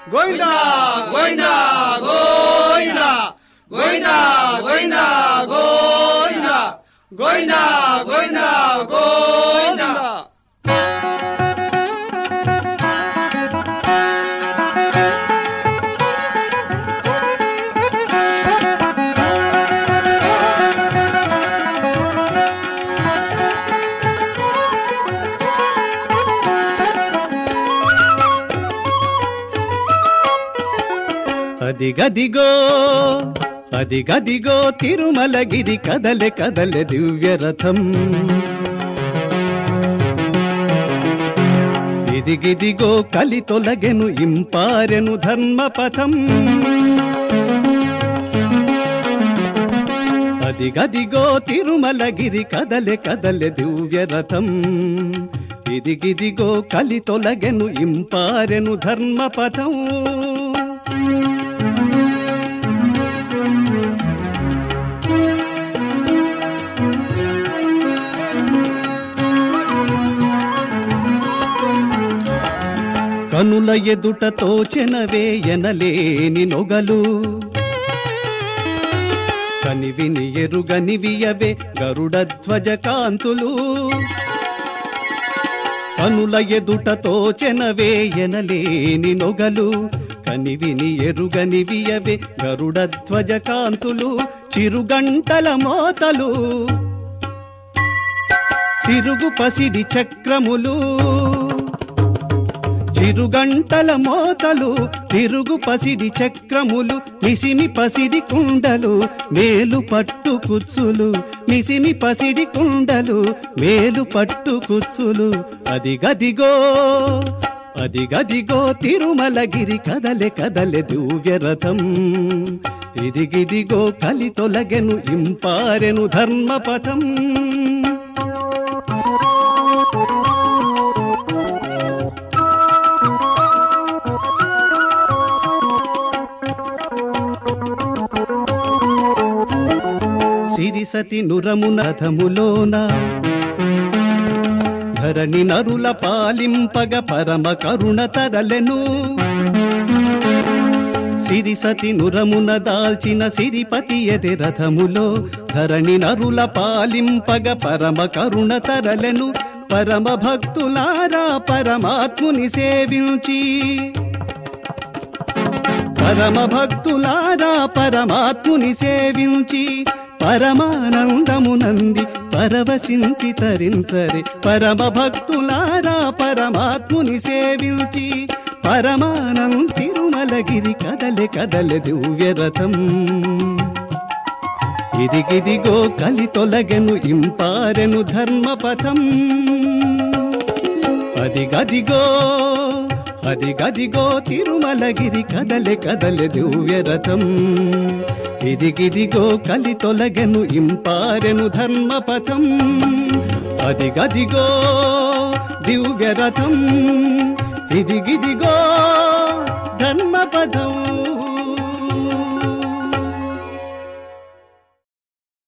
గోవిందా గోవిందా గోవిందా గోవిందా గోవిందా గోవిందా గోవిందా గోవిందా గోవిందా అదిగదిగో అదిగదిగో తిరుమలగిరి కదలె కదలె దివ్య రథం ఇదిగిదిగో కలి తొలగెను ఇంపారెను ధర్మపథం అదిగదిగో తిరుమలగిరి కదలె కదలె దివ్య రథం ఇదిగిదిగో కలి తొలగెను ఇంపారెను ధర్మపథం కనుల ఎదుట తోచెనవే ఎనలేని నొగలు కనివిని ఎరుగనివియవే గరుడ ధ్వజ కాంతులు కనుల ఎదుట తోచెనవే ఎనలేని నొగలు కనివిని ఎరుగనివియవే గరుడ ధ్వజ కాంతులు చిరుగంటల మోతలు తిరుగు పసిడి చక్రములు చిరుగంటల మోతలు తిరుగు పసిడి చక్రములు నిసిమి పసిడి కుండలు మేలు పట్టు కుచ్చులు నిసిమి పసిడి కుండలు మేలు పట్టు కుచ్చులు అదిగదిగో అదిగదిగో తిరుమలగిరి కదలె కదలె దివ్య రథం ఇదిగిదిగో కలి తొలగెను ఇంపారెను ధర్మపథం సిరిసతి నురమునథములోన ధరణి నరుల పాలింపగ పరమ కరుణ తరలెను సిరిసతి నురమున దాల్చిన సిరిపతి ఎది రథములో ధరణి నరుల పాలింపగ పరమ కరుణ తరలెను పరమ భక్తులారా పరమాత్ముని సేవించి పరమ భక్తులారా పరమాత్ముని సేవించి పరమానందమునంది పరవశించి తరించరే పరమ భక్తులారా పరమాత్ముని సేవించి పరమానం తిరుమలగిరి కదలె కదలె దివ్య రథం ఇదిగిదిగో కలి తొలగెను ఇంపారెను ధర్మపథం అదిగదిగో అదిగదిగో తిరుమలగిరి కదలె కదలె దివ్య రథం ఇదిగిదిగో కలి తొలగెను ఇంపారెను ధర్మపథం అదిగదిగో దివ్య రథం ఇదిగిదిగో ధర్మపథం